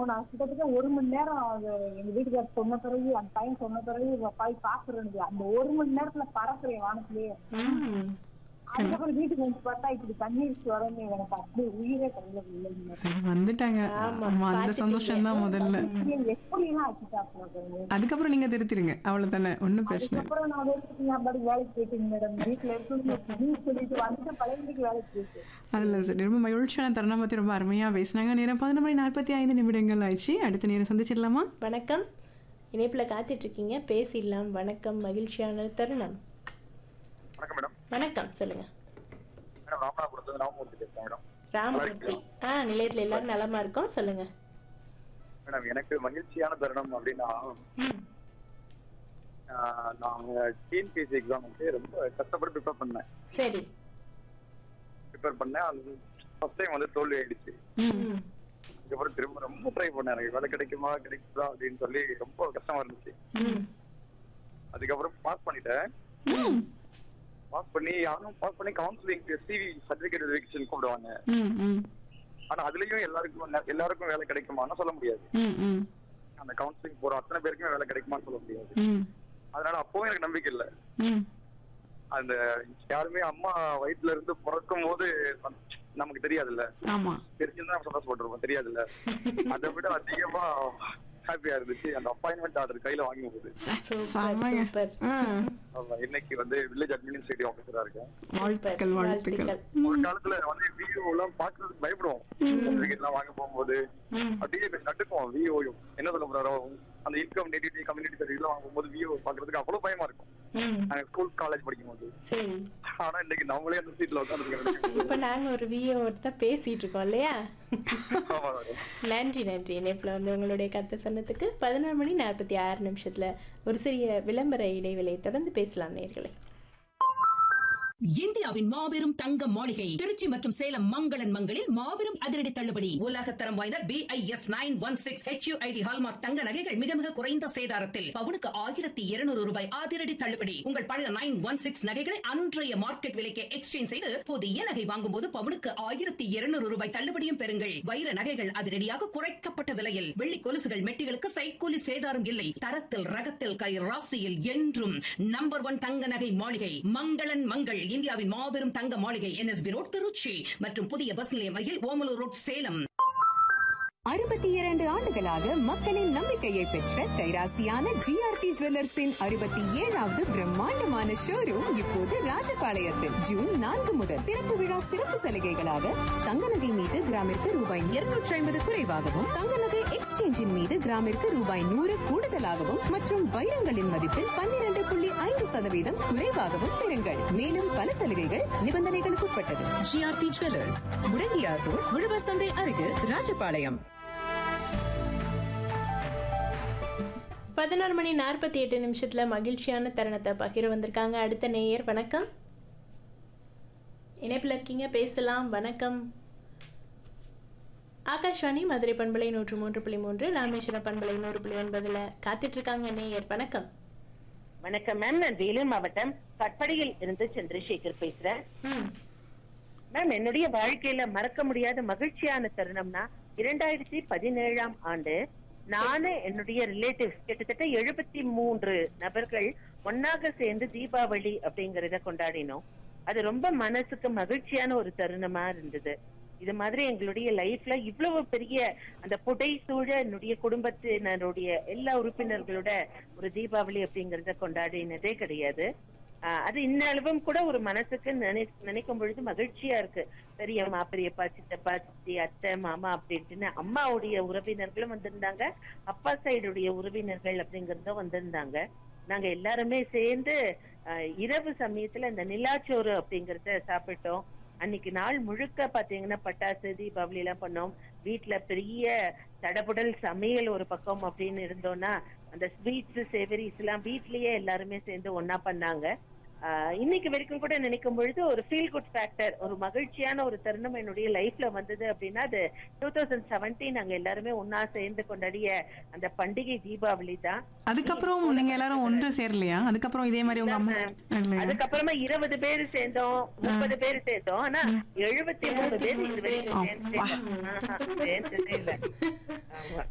நான் கிட்டத்தட்ட ஒரு மணி நேரம் அது எங்க வீட்டுக்காரர் சொன்ன பிறகு அந்த பையன் சொன்ன பிறகு போய் பாக்குறேன் அந்த ஒரு மணி நேரத்துல பறக்குறேன் வானத்திலேயே ம். அதுக்கப்புறம் வீட்டுக்கு வந்து பார்த்தா இப்படி தண்ணீர் வரணும் எனக்கு அப்படி உயிரே கையில இல்லைங்க சரி வந்துட்டாங்க ஆமா, ஆமா அந்த சந்தோஷம் தான் முதல்ல எப்படி எல்லாம் ஆச்சுட்டாங்க அதுக்கப்புறம் நீங்க திருத்திருங்க அவ்வளவுதானே ஒண்ணும் பிரச்சனை இல்லை. அதுக்கப்புறம் நான் வேலைக்கு நான் பாட்டுக்கு வேலைக்கு போயிட்டேங்க மேடம் வீட்டுல இருக்கு சொல்லிட்டு வந்துட்டு பழையபடிக்கு வேலைக்கு போயிட்டு அதுல சரி ரொம்ப மகிழ்ச்சியான தருணம் பத்தி ரொம்ப அருமையா பேசினாங்க நேரம் பதினொரு மணி நாற்பத்தி ஐந்து நிமிடங்கள் ஆயிடுச்சு அடுத்த நேரம் சந்திச்சிடலாமா வணக்கம் இணைப்புல காத்துட்டு இருக்கீங்க பேசிடலாம் வணக்கம் மகிழ்ச்சியான தருணம் வணக்கம் மேடம் வணக்கம் சொல்லுங்க மேடம் ராமநாதபுரத்துல ராமமூர்த்தி பேசுறேன் மேடம் ராமமூர்த்தி ஆ நிலையத்துல எல்லாரும் நலமா இருக்கோம் சொல்லுங்க மேடம் எனக்கு மகிழ்ச்சியான தருணம் அப்படின்னா ம். ஆஹ், நான் டிஎன்பிஎஸ்சி எக்ஸாம் வந்து ரொம்ப கஷ்டப்பட்டு ப்ரிப்பேர் பண்ணேன் சரி ப்ரிப்பேர் பண்ணேன் அது ஃபர்ஸ்ட் டைம் வந்து தோல்வி ஆயிடுச்சு ம். அதுக்கப்புறம் திரும்ப ரொம்ப ட்ரை பண்ணேன் எனக்கு வேலை கிடைக்குமா கிடைக்குதா அப்படின்னு சொல்லி ரொம்ப கஷ்டமா இருந்துச்சு ம். அதுக்கப்புறம் பாஸ் பண்ணிட்டேன் பாஸ் பண்ணி யாரும் பாஸ் பண்ணி கவுன்சிலிங் சிவி சர்டிபிகேட் வெரிஃபிகேஷன் கூப்பிடுவாங்க ம் ம் ஆனா அதுலயும் எல்லாருக்கும் நெ- எல்லாருக்கும் வேலை கிடைக்குமான்னு சொல்ல முடியாது ம் ம் அந்த கவுன்சிலிங் போற அத்தனை பேருக்குமே வேலை கிடைக்குமான்னு சொல்ல முடியாது ம் அதனால அப்பவும் எனக்கு நம்பிக்கை இல்லை ம் அந்த யாருமே அம்மா வயிற்றுல இருந்து பிறக்கும் போது நமக்கு தெரியாதுல்ல ஆமா தெரிஞ்சிருந்தா நம்ம சந்தோஷப்பட்டிருப்போம் தெரியாதுல்ல அதை விட அதிகமா ஹாப்பியா இருந்துச்சு அந்த அப்பாயின்மெண்ட் ஆர்டர் கையில வாங்கி போகுது ச- சூப்பர் செம்மங்க. சூப்பர் ஆ, ஆமா, இன்னைக்கு வந்து வில்லேஜ் அட்மினிஸ்ட்ரேட்டிவ் ஆஃபீஸரா இருக்கேன் வாழ்த்துக்கள் வாழ்த்துக்கள் ஒரு காலத்துல வந்து விஓ எல்லாம் பாக்குறதுக்கு பயப்படுவோம் சர்டிபிகேட் எல்லாம் வாங்க போகும்போது அப்படியே நட்டுக்குவோம் விஓயும் என்ன சொல்ல போறாரோ அந்த இன்கம் நெடிட்டி கம்யூனிட்டி சர்டிஃபிகேட் வாங்க போகும்போது விஓ பாக்குறதுக்கு அவ்வளவு பயமா இருக்கும் ம். நாங்க ஸ்கூல் காலேஜ் படிக்கும் போது சரி ஆனா இன்னைக்கு நம்மளே அந்த சீட்ல உட்காந்துருக்கோம் இப்ப நாங்க ஒரு விஏ தான் பேசிட்டு இருக்கோம் இல்லையா ஆமா மேடம் நன்றி நன்றி இணைப்புல வந்து உங்களுடைய கருத்தை சொன்னதுக்கு பதினொரு மணி நாற்பத்தி ஆறு நிமிஷத்துல ஒரு சிறிய விளம்பர இடைவெளியை தொடர்ந்து பேசலாம் நேர்களே இந்தியாவின் மாபெரும் தங்க மாளிகை திருச்சி மற்றும் சேலம் மங்களன் மங்களில் மாபெரும் அதிரடி தள்ளுபடி உலகத்தரம் வாய்ந்த B I S nine one six HUID hallmark தங்க நகைகள் மிக மிக குறைந்த சேதாரத்தில் பவுனுக்கு ஆயிரத்தி இருநூறு ரூபாய் அதிரடி தள்ளுபடி உங்கள் பழைய நைன் ஒன் சிக்ஸ் நகைகளை அன்றைய மார்க்கெட் விலைக்கு எக்ஸ்சேஞ்ச் செய்து புதிய நகை வாங்கும் போது பவுனுக்கு ஆயிரத்தி இருநூறு ரூபாய் தள்ளுபடியும் பெறுங்கள் வைர நகைகள் அதிரடியாக குறைக்கப்பட்ட விலையில் வெள்ளி கொலுசுகள் மெட்டிகளுக்கு சைக்கூலி சேதாரம் இல்லை தரத்தில் ரகத்தில் கை ராசியில் என்றும் நம்பர் ஒன் தங்க நகை மாளிகை மங்களன் மங்கள் இந்தியாவின் மாபெரும் தங்க மாளிகை என்எஸ்பி ரோட் திருச்சி மற்றும் புதிய பஸ் நிலையம் அருகில் ஓமலூர் ரோட் சேலம் அறுபத்தி இரண்டு ஆண்டுகளாக மக்களின் நம்பிக்கையை பெற்ற கைராசியான ஜிஆர்டி ஜுவல்லர்ஸின் அறுபத்தி ஏழாவது பிரம்மாண்டமான ஷோரூம் இப்போது ராஜபாளையத்தில் ஜூன் நான்கு முதல் திறப்பு விழா சிறப்பு சலுகைகளாக தங்க நகை மீது கிராமிற்கு ரூபாய் இருநூற்றி ஐம்பது குறைவாகவும் தங்க நகை எக்ஸ்சேஞ்சின் மீது கிராமிற்கு ரூபாய் நூறு கூடுதலாகவும் மற்றும் வைரங்களின் மதிப்பில் பன்னிரண்டு புள்ளி ஐந்து சதவீதம் குறைவாகவும் பெறுங்கள் மேலும் பல சலுகைகள் நிபந்தனைகளுக்கு உட்பட்டது ஜிஆர்டி ஜுவல்லர்ஸ் முடங்கியார் ரோட் உழவர் சந்தை அருகில் ராஜபாளையம் பதினோரு மணி நாற்பத்தி எட்டு நிமிஷத்துல மகிழ்ச்சியான தருணத்தை பகிர வந்திருக்காங்க அடுத்த நேயர் வணக்கம் இணைப்பில் இருக்கீங்க பேசலாம் வணக்கம் ஆகாஷ்வாணி மதுரை பண்பலை நூற்று மூன்று புள்ளி மூன்று ராமேஸ்வரம் பண்பலை நூறு புள்ளி ஒன்பதுல காத்துட்டு இருக்காங்க நேயர் வணக்கம் வணக்கம் மேம் நான் வேலூர் மாவட்டம் கட்படியில் இருந்து சந்திரசேகர் பேசுறேன் ம் மேம் என்னுடைய வாழ்க்கையில மறக்க முடியாத மகிழ்ச்சியான தருணம்னா இரண்டாயிரத்தி பதினேழாம் ஆண்டு நானு என்னுடைய ரிலேட்டிவ்ஸ் கிட்டத்தட்ட எழுபத்தி மூன்று நபர்கள் ஒன்னாக சேர்ந்து தீபாவளி அப்படிங்கறத கொண்டாடினோம் அது ரொம்ப மனசுக்கு மகிழ்ச்சியான ஒரு தருணமா இருந்தது இது மாதிரி எங்களுடைய லைஃப்ல இவ்வளவு பெரிய அந்த புடை சூழ என்னுடைய குடும்பத்தினருடைய எல்லா உறுப்பினர்களோட ஒரு தீபாவளி அப்படிங்கறத கொண்டாடினதே கிடையாது ஆஹ் அது இன்னளவும் கூட ஒரு மனசுக்கு நினை நினைக்கும் பொழுது மகிழ்ச்சியா இருக்கு பெரியம்மா பெரியப்பா சித்தப்பா சித்தி அத்தை மாமா அப்படின்ட்டுன்னு அம்மாவுடைய உறவினர்களும் வந்திருந்தாங்க அப்பா சைடுடைய உறவினர்கள் அப்படிங்கறதும் வந்திருந்தாங்க நாங்க எல்லாருமே சேர்ந்து ஆஹ் இரவு சமயத்துல இந்த நிலாச்சோறு அப்படிங்கறத சாப்பிட்டோம் அன்னைக்கு நாள் முழுக்க பாத்தீங்கன்னா பட்டாசு தீபாவளி எல்லாம் பண்ணோம் வீட்டுல பெரிய தடபுடல் சமையல் ஒரு பக்கம் அப்படின்னு இருந்தோம்னா அந்த ஸ்வீட்ஸ் சேவரிஸ் எல்லாம் வீட்லயே எல்லாருமே சேர்ந்து ஒன்னா பண்ணாங்க ஆஹ் இன்னைக்கு வரைக்கும் கூட நினைக்கும் பொழுது ஒரு ஃபீல் குட் ஃபேக்டர் ஒரு மகிழ்ச்சியான ஒரு தருணம் என்னுடைய லைஃப்ல வந்தது அப்படின்னா அது டூ தௌசண்ட் செவன்டீன் நாங்க எல்லாருமே ஒன்னா சேர்ந்து கொண்டாடிய அந்த பண்டிகை தீபாவளி தான் அதுக்கப்புறம் நீங்க எல்லாரும் ஒன்று சேரலையா அதுக்கப்புறம் இதே மாதிரி உங்க அம்மா இல்லையா அதுக்கப்புறமா இருபது பேர் சேர்ந்தோம் முப்பது பேர் சேர்ந்தோம் ஆனா எழுபத்தி மூணு பேர் இது வரைக்கும் சேர்ந்து- ஆஹா, சேர்ந்ததே இல்ல ஆமா